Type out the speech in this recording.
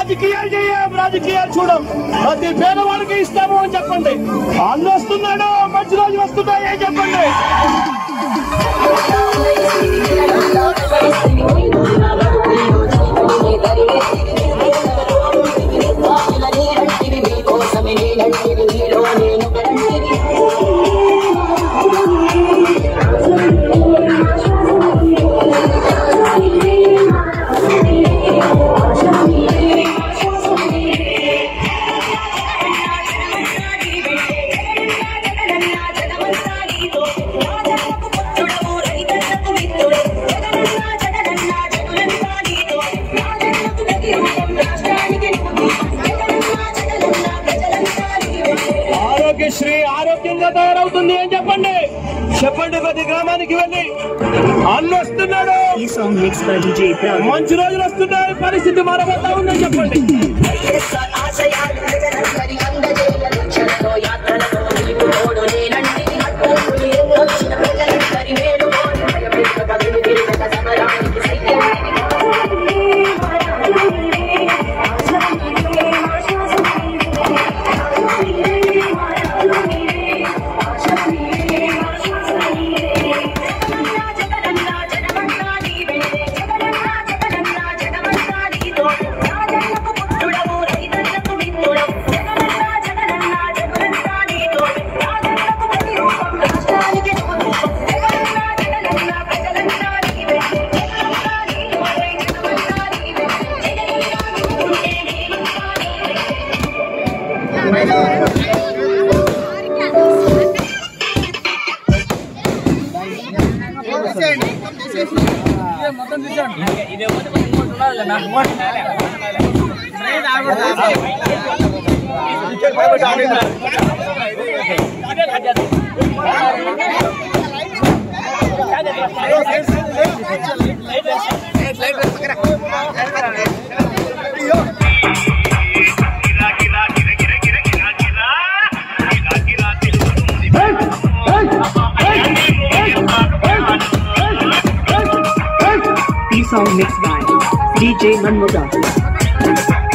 రాజకీయాలు చేయం రాజకీయాలు చూడం ప్రతి పేదవాడికి ఇస్తాము అని చెప్పండి అన్న వస్తున్నాడు మంచి రోజు వస్తున్నాయి అని చెప్పండి ఆరోగ్యశ్రీ ఆరోగ్యంగా తయారవుతుంది అని చెప్పండి చెప్పండి ప్రతి గ్రామానికి వెళ్ళి అన్న వస్తున్నాడు ఈ song mix by DJ Pran మంచి రోజులు వస్తున్నాయి పరిస్థితి మారబోతా ఉందని చెప్పండి ఈ సాంగ్ మిక్స్ బై డీజే మన్ముగా